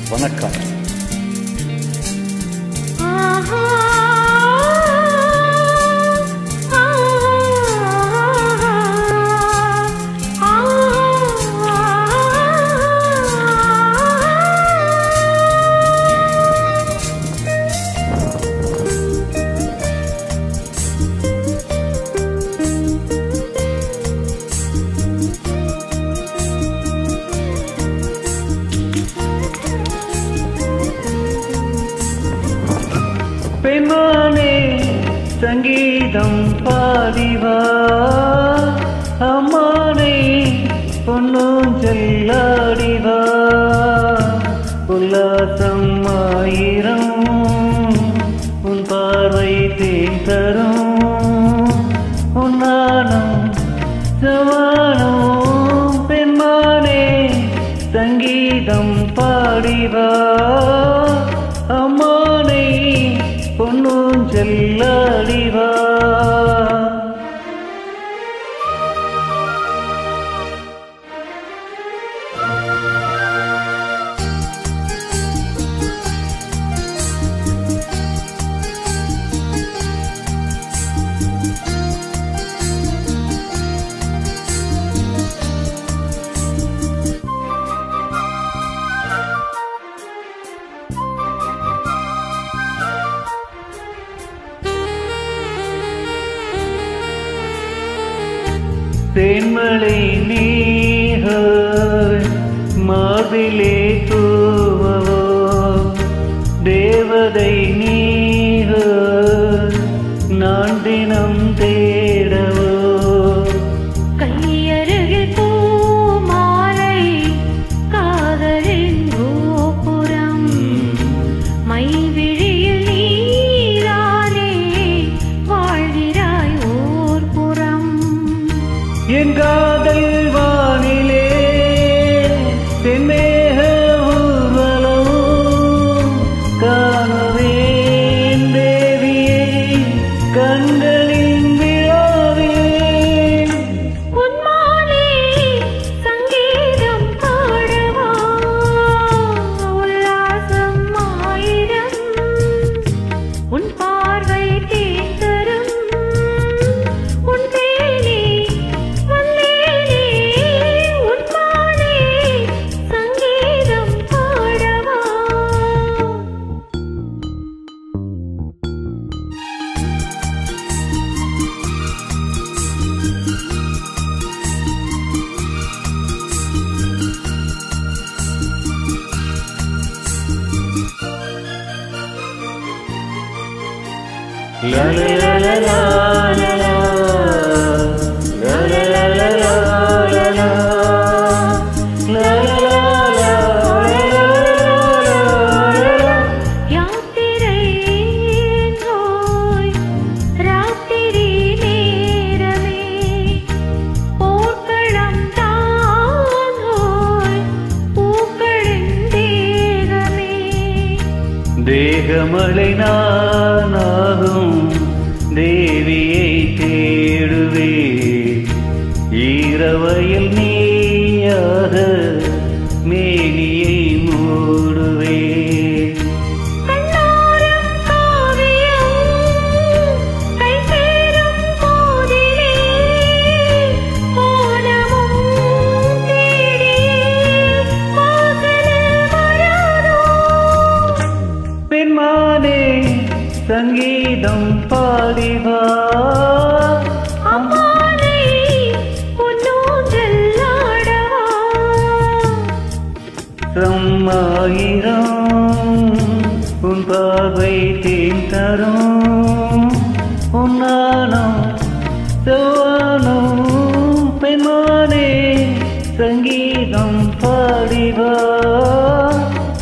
வணக்கம் ஆஹா பெண்மானே சங்கீதம் பாடிவா அம்மானே பொன்னும் செல்லாடிவா உல்லாசம் ஆயிரம் உன் பார்வை தேன் தரும் உன்னானம் சமானம் பெண்மானே சங்கீதம் பாடிவா அம்மானை பொன்னும் செல்லாடிவா தேன்மலை நீக மார்பிலே தூவவோ தேவதை நீக நான் தினம் தேடவோ கையருகில் பூமாலை காதலின் கோபுரம் மைவிழியில் நீரானே வாழ்கிறாய் ஓர் புறம் என் காதல் வானிலே தென்மேக ஊர்வலம் காணுவேன் தேவியை கண்களின் விழாவில் உன்மாலே சங்கீதம் பாடவா உல்லாசம் ஆயிரம் உன் பார்வை தேத்தரும் உன் தேனே வந்தேனே உன்மாலே சங்கீதம் பாடவா La la la la la la la. La la la la la la la. La la la la la la la. யாத்திரை நோய் ராத்திரி நேரமே போர்க்களம் தான் நோய் பூக்களின் தேகமே தேகமலை நானாகும் தேவியை தேடுவே ஈரவயல் நீயாக மேனியை மூடுவே கண்ணோரம் காவியம் கை சேரும் போதிலே கோணமும் தேடியே வாசலில் வராதோ பெண்மானே சங்கீதம் பாடிவா அம்மானை பொன்னூஞ்சல் ஆடவா சம்மாயிரம் உன் பார்வை தேன் தரும் உன்னானம் செவ்வானம் பெண்மானே சங்கீதம் பாடிவா